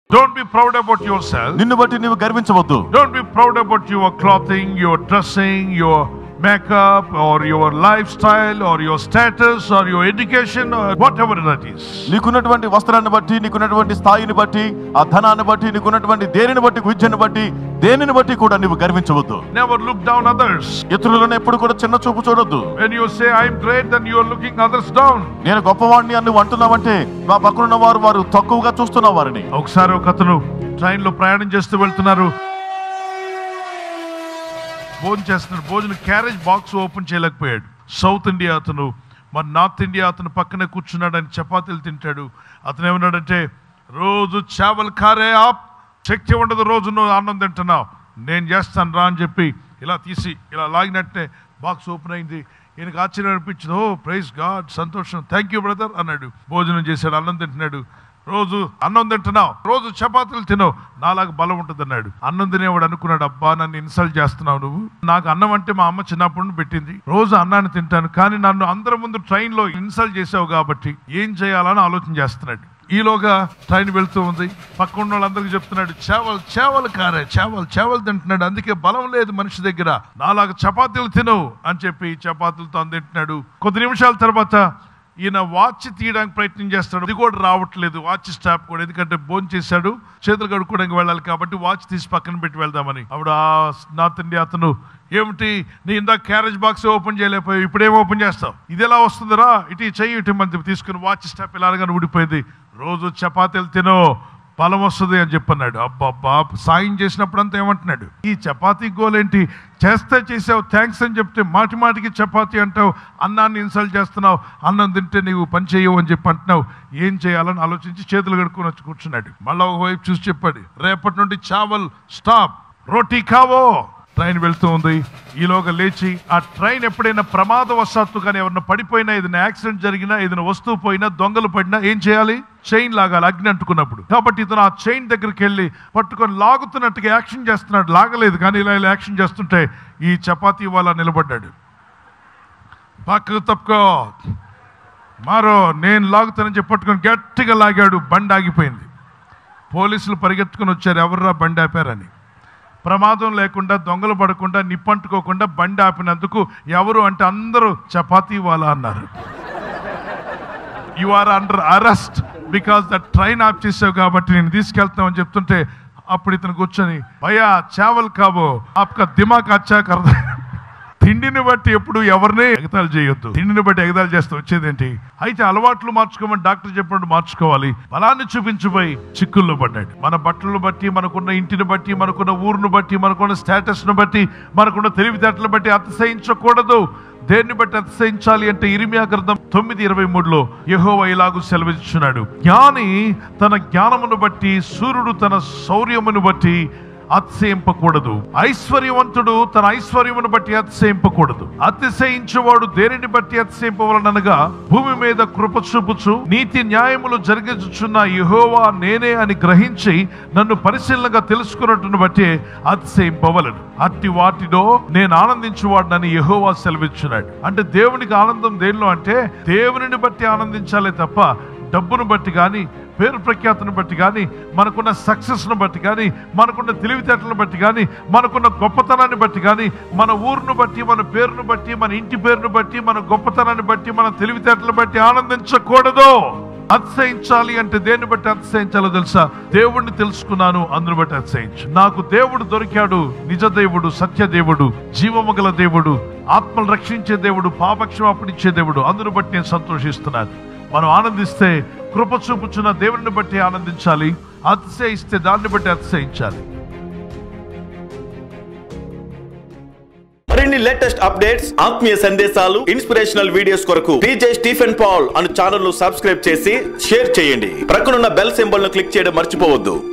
Don't be proud about yourself. నిన్ను బట్టి నీవు గర్వించవద్దు Don't be proud about your clothing, your dressing, your makeup, or your lifestyle, or your status, or your education, or whatever that is. నీకున్నటువంటి వస్త్రాన్ని బట్టి నీకున్నటువంటి స్థాయిని బట్టి ఆ ధనాన్ని బట్టి నీకున్నటువంటి దేనిని బట్టి విద్యను బట్టి దేనిని బట్టి కూడా నీవు గర్వించవద్దు Never look down others. ఇతరులను ఎప్పుడు కూడా చిన్న చూపు చూడొద్దు When you say, I'm great, then you are looking others down. నేను గొప్పవాడిని అని నువ్వు అంటున్నావంటే మా పక్కనున్న వారు వారు తక్కువగా చూస్తున్న వారిని ఒకసారి ఒక అతను ట్రైన్లో ప్రయాణం చేస్తూ వెళ్తున్నారు భోజనం చేస్తున్నాడు భోజనం క్యారేజ్ బాక్స్ ఓపెన్ చేయలేకపోయాడు సౌత్ ఇండియా అతను మరి నార్త్ ఇండియా అతను పక్కనే కూర్చున్నాడు అని చపాతీలు తింటాడు అతను ఏమన్నాడంటే రోజు చావల్ కారే ఆప్ శక్తి ఉండదు రోజు నువ్వు అన్నం తింటున్నావు నేను చేస్తాను రా అని చెప్పి ఇలా తీసి ఇలా లాగినట్టే బాక్స్ ఓపెన్ అయింది ఈయనకు ఆశ్చర్యం అనిపించింది ఓ ప్రైజ్ గాడ్ సంతోషం థ్యాంక్ యూ బ్రదర్ అన్నాడు భోజనం చేశాడు అన్నం తింటున్నాడు రోజు అన్నం తింటున్నావు రోజు చపాతీలు తినవు నాలాగా బలం ఉంటుంది అన్నాడు అన్నం తినేవాడు అనుకున్నాడు అబ్బా నన్ను ఇన్సల్ట్ చేస్తున్నావు నువ్వు నాకు అన్నం అంటే మా అమ్మ చిన్నప్పటి నుండి పెట్టింది రోజు అన్నాన్ని తింటాను కానీ నన్ను అందరి ముందు ట్రైన్లో ఇన్సల్ట్ చేసావు కాబట్టి ఏం చేయాలని ఆలోచన చేస్తున్నాడు ఈలోగా ట్రైన్ వెళ్తూ ఉంది పక్కన ఉన్న వాళ్ళందరికీ చెప్తున్నాడు చేవలు చేవలు కారే చేవలు చేవలు తింటున్నాడు అందుకే బలం లేదు మనిషి దగ్గర నాలాగా చపాతీలు తినవు అని చెప్పి చపాతీలతో తింటున్నాడు కొద్ది నిమిషాల తర్వాత ఈయన వాచ్ తీయడానికి ప్రయత్నం చేస్తాడు అది కూడా రావట్లేదు వాచ్ స్టాప్ కూడా ఎందుకంటే భోజనం చేశాడు చేతులు కడుక్కోవడానికి వెళ్ళాలి కాబట్టి వాచ్ తీసి పక్కన పెట్టి వెళ్దామని అప్పుడు ఆ నార్త్ ఇండియా అతను ఏమిటి నీ ఇందాక క్యారేజ్ బాక్స్ ఓపెన్ చేయలేకపోయావు ఇప్పుడేం ఓపెన్ చేస్తావు ఇది ఎలా వస్తుందిరా ఇటు చెయ్యి ఇటు మంది తీసుకుని వాచ్ స్టాప్ ఇలాగని ఊడిపోయింది రోజు చపాతీలు తినో బలం వస్తుంది అని చెప్పన్నాడు అబ్బబ్బా సాయం చేసినప్పుడు అంతా ఏమంటున్నాడు ఈ చపాతీ గోల్ ఏంటి చేస్తే చేసావు థ్యాంక్స్ అని చెప్తే మాటి మాటికి చపాతీ అంటావు అన్నాన్ని ఇన్సల్ట్ చేస్తున్నావు అన్నం తింటే నీవు పని చేయవు అని చెప్పి అంటున్నావు ఏం చేయాలని ఆలోచించి చేతులు కడుక్కొని వచ్చి కూర్చున్నాడు మళ్ళా ఒకవైపు చూసి చెప్పాడు రేపటి నుండి చావల్ స్టాప్ రోటీ కావో ట్రైన్ వెళ్తూ ఉంది ఈలోగా లేచి ఆ ట్రైన్ ఎప్పుడైనా ప్రమాదవశాత్తు కానీ ఎవరైనా పడిపోయినా ఏదైనా యాక్సిడెంట్ జరిగినా ఏదైనా వస్తువు పోయినా దొంగలు పడినా ఏం చేయాలి చైన్ లాగాలి అగ్ని అంటుకున్నప్పుడు కాబట్టి ఇతను ఆ చైన్ దగ్గరికి వెళ్ళి పట్టుకొని లాగుతున్నట్టుగా యాక్షన్ చేస్తున్నాడు లాగలేదు కానీ ఇలా ఇలా యాక్షన్ చేస్తుంటే ఈ చపాతీ వాళ్ళ నిలబడ్డాడు పక్కకు తప్పుకో మారో నేను లాగుతానని చెప్పి పట్టుకొని గట్టిగా లాగాడు బండి ఆగిపోయింది పోలీసులు పరిగెత్తుకుని వచ్చారు ఎవర్రా బండి ఆపారని ప్రమాదం లేకుండా దొంగలు పడకుండా నిప్పంటుకోకుండా బండి ఆపినందుకు ఎవరు అంటే అందరూ చపాతీ వాళ్ళ అన్నారు you are under arrest because the train off చేసావు కాబట్టి నేను తీసుకెళ్తామని చెప్తుంటే అప్పుడు ఇతను కూర్చొని భయా చావల్ కాబో ఆప్కా దిమాగ్ అచ్చా కర్దా తిండిని బట్టి ఎప్పుడు ఎవరిని ఎగతాళి చేయొద్దు తిండిని బట్టి ఎగతాళి చేస్తే వచ్చేదేంటి అయితే అలవాట్లు మార్చుకోమని డాక్టర్ చెప్పినట్టు మార్చుకోవాలి బలాన్ని చూపించిపోయి చిక్కుల్లో పడ్డాడు మన బట్టలను బట్టి మనకున్న ఇంటిని బట్టి మనకున్న ఊరును బట్టి మనకున్న స్టేటస్ ను బట్టి మనకున్న తెలివితేటలు బట్టి అతిశయించకూడదు దేన్ని బట్టి అతిశయించాలి అంటే ఇరిమియా గ్రంథం తొమ్మిది ఇరవై మూడులో యెహోవా ఇలాగు సెలవిస్తున్నాడు జ్ఞాని తన జ్ఞానమును బట్టి సూర్యుడు తన శౌర్యమును బట్టి అతిశయింపకూడదు ఐశ్వర్యవంతుడు తన ఐశ్వర్యమును బట్టి అతిశయింపకూడదు అతిశయించువాడు దేనిని బట్టి అతిశయింపవలనగా భూమి మీద కృప చూపుచు నీతి న్యాయములు జరిగించుచున్న యెహోవా నేనే అని గ్రహించి నన్ను పరిశీలనగా తెలుసుకున్నట్టును బట్టి అతిశయింపవలను అట్టి వాటిలో నేను ఆనందించువాడినని యెహోవా సెలవిచ్చున్నాడు అంటే దేవునికి ఆనందం దేనిలో అంటే దేవునిని బట్టి ఆనందించాలే తప్ప డబ్బును బట్టి కానీ పేరు ప్రఖ్యాతను బట్టి కానీ మనకున్న సక్సెస్ను బట్టి కానీ మనకున్న తెలివితేటలను బట్టి కానీ మనకున్న గొప్పతనాన్ని బట్టి కానీ మన ఊరును బట్టి మన పేరును బట్టి మన ఇంటి పేరును బట్టి మన గొప్పతనాన్ని బట్టి మన తెలివితేటలను బట్టి ఆనందించకూడదు అతిశయించాలి అంటే దేన్ని బట్టి అతిశయించాలో తెలుసా దేవుణ్ణి తెలుసుకున్నాను అందుని బట్టి అతిశయించు నాకు దేవుడు దొరికాడు నిజ దేవుడు సత్య దేవుడు జీవము గల దేవుడు ఆత్మలు రక్షించే దేవుడు పాపక్షమాపణించే దేవుడు అందును బట్టి నేను సంతోషిస్తున్నాను మనం ఆనందిస్తే కృప చూపుచున్న దేవుడిని బట్టి ఆనందించాలి అతిశయిస్తే దాన్ని బట్టి అతిశయించాలి మరిన్ని లేటెస్ట్ అప్డేట్స్ ఆత్మీయ సందేశాలు ఇన్స్పిరేషనల్ వీడియోస్ కొరకు డీజే స్టీఫెన్ పాల్ అను ఛానల్ ను సబ్స్క్రైబ్ చేసి షేర్ చేయండి ప్రక్కనున్న బెల్ సింబల్ ను క్లిక్ చేయడం మర్చిపోవద్దు